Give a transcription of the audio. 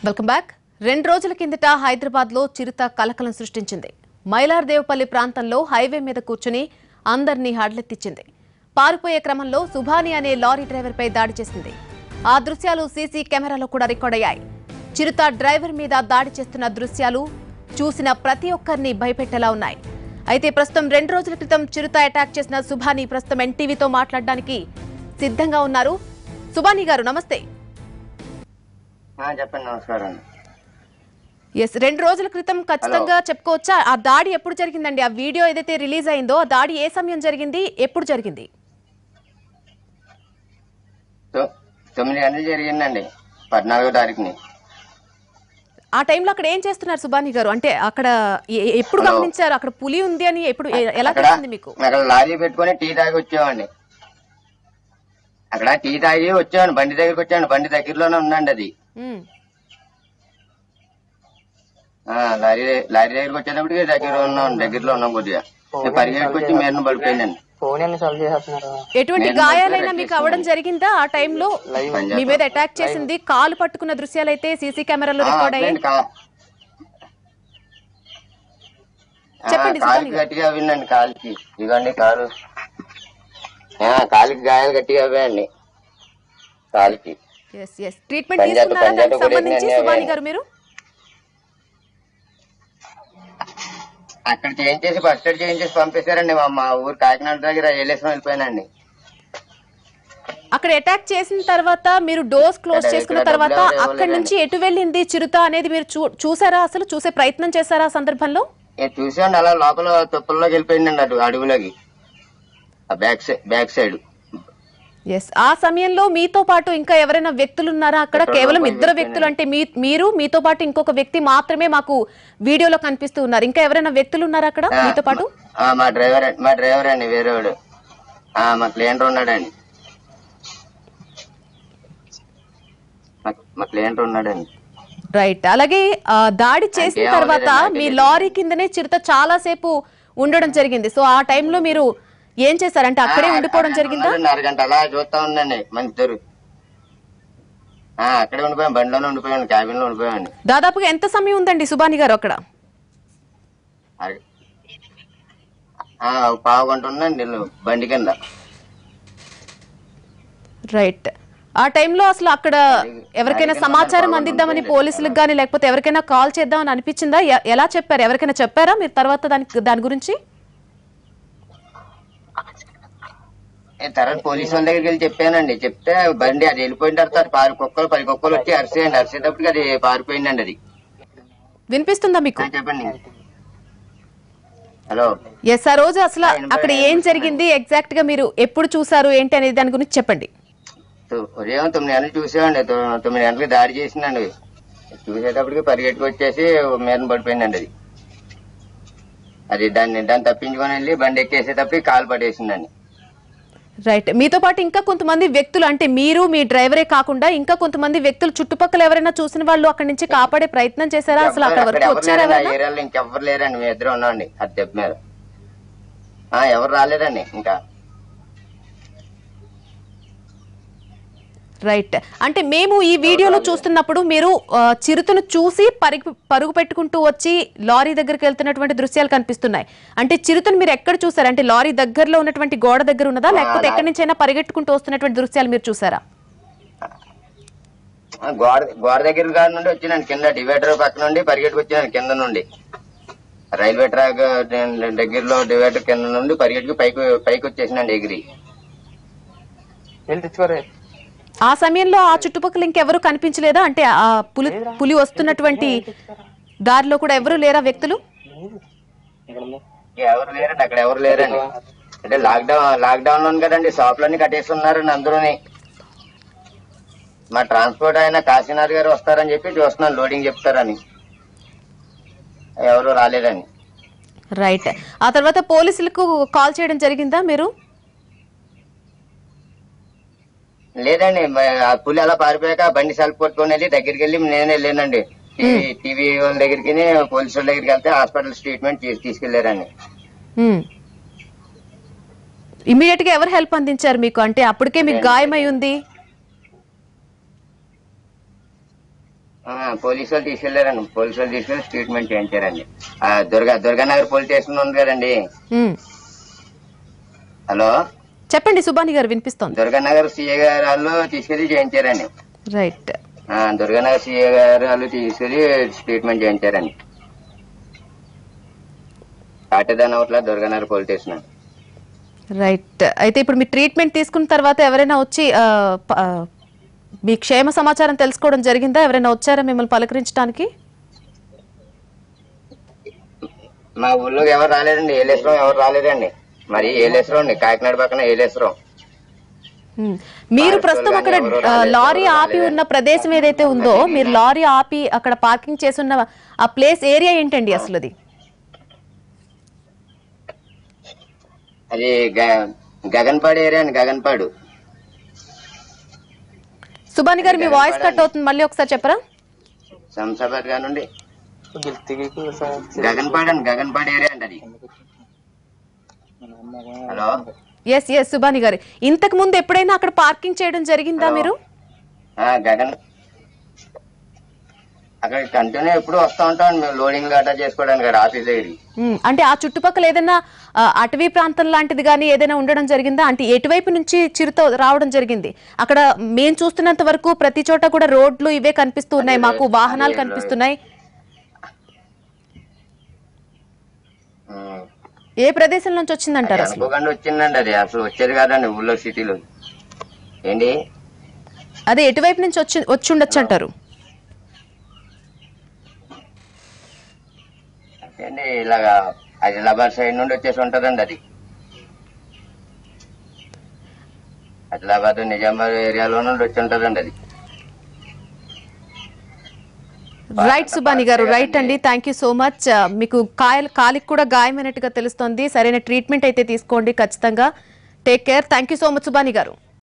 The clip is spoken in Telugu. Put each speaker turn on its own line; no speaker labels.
వెల్కమ్ బ్యాక్ రెండు రోజుల కిందట హైదరాబాద్ లో చిరుత కలకలం సృష్టించింది మైలార్దేవపల్లి ప్రాంతంలో హైవే మీద కూర్చుని అందరినీ హడలెత్తించింది పారిపోయే క్రమంలో సుభాని అనే లారీ డ్రైవర్పై దాడి చేసింది ఆ దృశ్యాలు సీసీ కెమెరాలో కూడా రికార్డ్ అయ్యాయి చిరుత డ్రైవర్ మీద దాడి చేస్తున్న దృశ్యాలు చూసిన ప్రతి ఒక్కరిని భయపెట్టేలా ఉన్నాయి అయితే ప్రస్తుతం రెండు రోజుల క్రితం చిరుత అటాక్ చేసిన సుభాని ప్రస్తుతం ఎన్టీవీతో మాట్లాడడానికి సిద్ధంగా ఉన్నారు సుభాని గారు నమస్తే
ఆ, చెప్పండి నమస్కారం అండి
ఎస్ రెండు రోజుల క్రితం ఖచ్చితంగా చెప్పుకోవచ్చా ఆ దాడి ఎప్పుడు జరిగిందండి ఆ వీడియో ఏదైతే రిలీజ్ అయిందో ఆ దాడి ఏ సమయం జరిగింది ఎప్పుడు జరిగింది
తొ- తొమ్మిది గంటలు జరిగిందండి పద్నాలుగో తారీఖుని
ఆ టైంలో అక్కడ ఏం చేస్తున్నారు సుబాని గారు అంటే అక్కడ ఎ- ఎ- ఎప్పుడు
హలో.
గమనించారు అక్కడ పులి ఉంది అని ఎప్పుడు ఎ- ఎలా
అక్కడ
తెలిసింది మీకు
అక్కడ లారీ పెట్టుకొని టీ తాగి వచ్చామండి అక్కడ టీ తాగి వచ్చాను బండి దగ్గరికి వచ్చాను బండి దగ్గరలోనే ఉందండి అది
ఉమ్.
ఆ, లారీ లారీ దగ్గరికి వచ్చేటప్పటికి దగ్గర ఉన్నాం దగ్గరలో ఉన్నాం కొద్దిగా నేను పరిగెట్టుకు వచ్చి మీరను పడిపోయిందండి
ఫోన్ ఎన్ని సార్లు చేసేస్తున్నారు
ఎటువంటి
నేను
గాయాలైనా
దగ్గర
మీకు అవ్వడం జరిగిందా ఆ టైంలో మీ మీద అటాక్ చేసింది కాలు పట్టుకున్న దృశ్యాలు అయితే సీసీ కెమెరాలో
ఆ,
రికార్డ్ అయ్యాయి
అట్లేండి, కా- ఆ,
చెప్పండి,
కాలుకి
సుబ్బాని గారు.
గట్టిగా అవ్విందండి కాలుకి ఇదిగోండి కాలు ఆ, కాలుకి గాయాలు గట్టిగా అవ్వాయండి కాలుకి
ఎస్ ఎస్ ట్రీట్మెంట్
పంజాబ్
తీసుకున్నారా
పంజాబ్
దానికి
కూడా
సంబంధించి
ఏంటండి
సుబాని
అవి?
గారు మీరు
అక్కడ చేయించేసి ఫస్ట్ ఎయిడ్ చేయించేసి పంపించారండి మా మా ఊరు కాకినాడ దగ్గర వెళ్ళేసి వెళ్ళిపోయానండి
అక్కడ అటాక్ చేసిన తర్వాత మీరు డోర్స్ క్లోజ్
ఇక్కడ
చేసుకున్న
ఇక్కడ
తర్వాత
డబ్బులు ఎవరు
అక్కడి నుంచి ఎటు వెళ్ళింది చిరుత అనేది మీరు చూ- చూసారా అసలు చూసే ప్రయత్నం చేశారా ఆ సందర్భంలో
నేను చూసాను అలా లోపల తుప్పల్లోకి వెళ్ళిపోయిందండి అటు అడుగులోకి ఆ back side back side
yes ఆ సమయంలో మీతో పాటు ఇంకా ఎవరైనా వ్యక్తులు ఉన్నారా అక్కడ
ఎక్కడో
కేవలం
పోయి
ఇద్దరు వ్యక్తులు అంటే మీ మీరు మీతో పాటు ఇంకొక వ్యక్తి మాత్రమే మాకు వీడియోలో కనిపిస్తూ ఉన్నారు ఇంకా ఎవరైనా వ్యక్తులు ఉన్నారా అక్కడ మీతో పాటు
ఆ, మా డ్రైవర్ అండి మా డ్రైవర్ అండి వేరేవాడు ఆ, మా క్లియంట్ ఉన్నాడండి మా- మా క్లియంట్ ఉన్నాడండి
రైట్ అలాగే ఆ, దాడి చేసిన
అంటే
తర్వాత
అవ్వలేదండి,
మీ
అంటే
లారీ కిందనే చిరుత చాలా సేపు ఉండడం జరిగింది సో ఆ టైంలో మీరు ఏం చేశారంటే అక్కడే
ఆ,
ఉండిపోవడం
అక్కడే
జరిగిందా
ఉన్నాడండి, అరగంట అలా చూస్తా ఉందండి మంచి దొరు ఆ, అక్కడే ఉండిపోయాం బండిలోనే ఉండిపోయాను క్యాబిన్ లో ఉండిపోయాను
దాదాపుగా ఎంత సమయం ఉందండి సుబాని గారు అక్కడ
అరగ- ఆ, ఒక పావు గంట ఉందండి ఇల్లు బండి కింద
రైట్ ఆ టైంలో అసలు అక్కడ ఎవరికైనా సమాచారం అందిద్దామని పోలీసులకు కానీ లేకపోతే ఎవరికైనా కాల్ చేద్దామని అనిపించిందా ఎ- ఎలా చెప్పారు ఎవరికైనా చెప్పారా మీరు తర్వాత దానికి దాని గురించి
ఏ తర్వాత పోలీసు వాళ్ళ దగ్గరికి వెళ్ళి చెప్పానండి చెప్తే బండి అది వెళ్ళిపోయిన తర్వాత అది పారి కుక్కలు పది కుక్కలు వచ్చి అరిసేయండి అరిసేటప్పటికి అది పారిపోయిందండి అది
వినిపిస్తుందా మీకు
ఆ, చెప్పండి హలో
ఎస్ ఆ రోజు అసలు అక్కడ ఏం జరిగింది ఎగ్జాక్ట్ గా మీరు ఎప్పుడు చూసారు ఏంటి అనేది దాని గురించి చెప్పండి
తో- ఉదయం తొమ్మిది గంటలకు చూసామండి తొ- తొమ్మిది గంటలకు దాడి చేసిందండి చూసేటప్పటికి పరిగెట్టుకు వచ్చేసి మీద పడిపోయిందండి అది అది దాన్ని దాన్ని తప్పించుకొని వెళ్ళి బండి ఎక్కేసేటప్పటికి కాలు పడేసిందండి
రైట్ మీతో పాటు ఇంకా కొంతమంది వ్యక్తులు అంటే మీరు మీ డ్రైవరే కాకుండా ఇంకా కొంతమంది వ్యక్తులు చుట్టుపక్కల ఎవరైనా చూసిన వాళ్ళు అక్కడి నుంచి కాపాడే ప్రయత్నం చేశారా అసలు అక్కడ
అక్కడ
వరకు
ఎవరు
వచ్చారా
లేరండి ఆ
ఎవరైనా
ఏరియాలో ఇంకెవ్వరు లేరండి మీ ఇద్దరు ఉన్నాండి అది దెబ్బ మీద ఆ, ఎవరు రాలేదండి ఇంకా
రైట్ అంటే మేము ఈ వీడియోలో చూస్తున్నప్పుడు మీరు ఆ, చిరుతను చూసి పరుగు పరుగు పెట్టుకుంటూ వచ్చి లారీ దగ్గరికి వెళ్తున్నటువంటి దృశ్యాలు కనిపిస్తున్నాయి అంటే చిరుతను మీరు ఎక్కడ చూసారు అంటే లారీ దగ్గరలో ఉన్నటువంటి గోడ దగ్గర ఉన్నదా లేకపోతే ఎక్కడి నుంచైనా పరిగెట్టుకుంటూ వస్తున్నటువంటి దృశ్యాలు మీరు చూసారా
ఆ, గోడ గోడ దగ్గర కాడ నుండి వచ్చినాను కింద డివైడర్ పక్క నుండి పరిగెట్టుకు వచ్చినాను కింద నుండి రైల్వే ట్రాక్ దగ్గరలో డివైడర్ కింద నుండి పరిగెట్టుకు పైకి పైకి వచ్చేసినండి ఎగిరి
వెళ్ళి తెచ్చుకోరే
ఆ సమయంలో ఆ చుట్టుపక్కల ఇంకెవరు కనిపించలేదా అంటే ఆ పులి పులి వస్తున్నటువంటి దారిలో కూడా ఎవరు లేరా వ్యక్తులు
ఎవరు లేరండి అక్కడ ఎవరు లేరండి అంటే లాక్డౌన్ లాక్డౌన్ లో ఉంది కదండి షాపులన్నీ కట్టేస్తున్నారండి అందరూని మా ట్రాన్స్పోర్ట్ ఆయన కాశీనాథ్ గారు వస్తారని చెప్పి చూస్తున్నాను లోడింగ్ చెప్తారని ఎవరు రాలేదని
రైట్ ఆ తర్వాత పోలీసులకు కాల్ చేయడం జరిగిందా మీరు
లేదండి మ- ఆ పులి అలా పారిపోయాక బండి సెల్ఫ్ పట్టుకొని వెళ్ళి దగ్గరికి వెళ్ళి నేను వెళ్ళానండి టీవీ- టీవీ వాళ్ళ దగ్గరికి పోలీసు వాళ్ళ దగ్గరికి వెళ్తే హాస్పిటల్ ట్రీట్మెంట్ తీసుకెళ్లారండి
ఇమీడియట్ గా ఎవరు హెల్ప్ అందించారు మీకు అంటే అప్పటికే మీకు గాయమై ఉంది
ఆ, పోలీసు వాళ్ళు తీసుకెళ్లారండి పోలీసు వాళ్ళు తీసుకెళ్లి ట్రీట్మెంట్ చేయించారండి ఆ, దుర్గా దుర్గానగర్ పోలీస్ స్టేషన్ ఉంది కదండి
ఉమ్.
హలో
చెప్పండి సుబాని గారు వినిపిస్తోంది
దుర్గానగర్ సీఏ గారు వాళ్ళు తీసుకెళ్లి చేయించారండి
రైట్
ఆ, దుర్గానగర్ సీఏ గారు వాళ్ళు తీసుకెళ్లి ట్రీట్మెంట్ చేయించారండి కాటేదాన్ అవుట్ల దుర్గానగర్ పోలీస్ స్టేషన్ అండి.
రైట్ అయితే ఇప్పుడు మీ ట్రీట్మెంట్ తీసుకున్న తర్వాత ఎవరైనా వచ్చి ఆ, ప- ఆ, మీ క్షేమ సమాచారం తెలుసుకోవడం జరిగిందా ఎవరైనా వచ్చారా మిమ్మల్ని పలకరించడానికి
మా ఊళ్ళోకి ఎవరు రాలేదండి ఏలేశ్వరం ఎవరు రాలేదండి మరి ఏలేశ్వరం అండి కాకినాడ పక్కన ఏలేశ్వరం
ఉమ్. మీరు ప్రస్తుతం అక్కడ
ఎవరు
ఆ,
రాలేదు,
లారీ
ఎవరు
ఆపి
రాలేదు.
ఉన్న ప్రదేశం ఏదైతే ఉందో మీరు లారీ ఆపి అక్కడ పార్కింగ్ చేసి ఉన్న ఆ ప్లేస్ ఏరియా ఏంటండి అసలు అది
అది గ- గగన్పాడు ఏరియా అండి గగన్పాడు
సుబాని గారు మీ వాయిస్ కట్ అవుతుంది మళ్ళీ ఒకసారి చెప్పరా
శంషాబాద్ కానుండి గగన్పాడు అండి గగన్పాడు ఏరియా అండి అది హలో
ఎస్ ఎస్ సుబాని గారు ఇంతకు ముందు ఎప్పుడైనా అక్కడ పార్కింగ్ చేయడం జరిగిందా మీరు
ఆ, గగన్ అక్కడ కంటిన్యూ ఎప్పుడు వస్తూ ఉంటాం మేము లోడింగ్ గట్టా చేసుకోవడానికి అక్కడ ఆఫీస్ దగ్గరికి
ఉమ్, అంటే ఆ చుట్టుపక్కల ఏదైనా ఆ, అటవీ ప్రాంతం లాంటిది కానీ ఏదైనా ఉండడం జరిగిందా అంటే ఎటువైపు నుంచి చిరుత రావడం జరిగింది అక్కడ మేము చూస్తున్నంత వరకు ప్రతి చోట కూడా రోడ్లు ఇవే కనిపిస్తూ ఉన్నాయి మాకు వాహనాలు కనిపిస్తున్నాయి
ఉం.
ఏ ప్రదేశం నుంచి వచ్చిందంటారు అసలు
అనుకోకుండా వచ్చిందండి అది అసలు వచ్చేది కాదండి ఊళ్ళో సిటీలో ఏంటి
అదే ఎటువైపు నుంచి వచ్చి వచ్చి ఉండొచ్చు అంటారు
ఏంటి ఇలాగా ఆదిలాబాద్ సైడ్ నుండి వచ్చేసి ఉంటదండి అది ఆదిలాబాద్ నిజామాబాద్ ఏరియాలో నుండి వచ్చి ఉంటదండి అది
రైట్ సుబాని గారు రైట్ అండి థ్యాంక్ యూ సో మచ్ మీకు కాయలు కాలికి కూడా గాయమైనట్టుగా తెలుస్తోంది సరైన ట్రీట్మెంట్ అయితే తీసుకోండి ఖచ్చితంగా take care thank you so much Subani గారు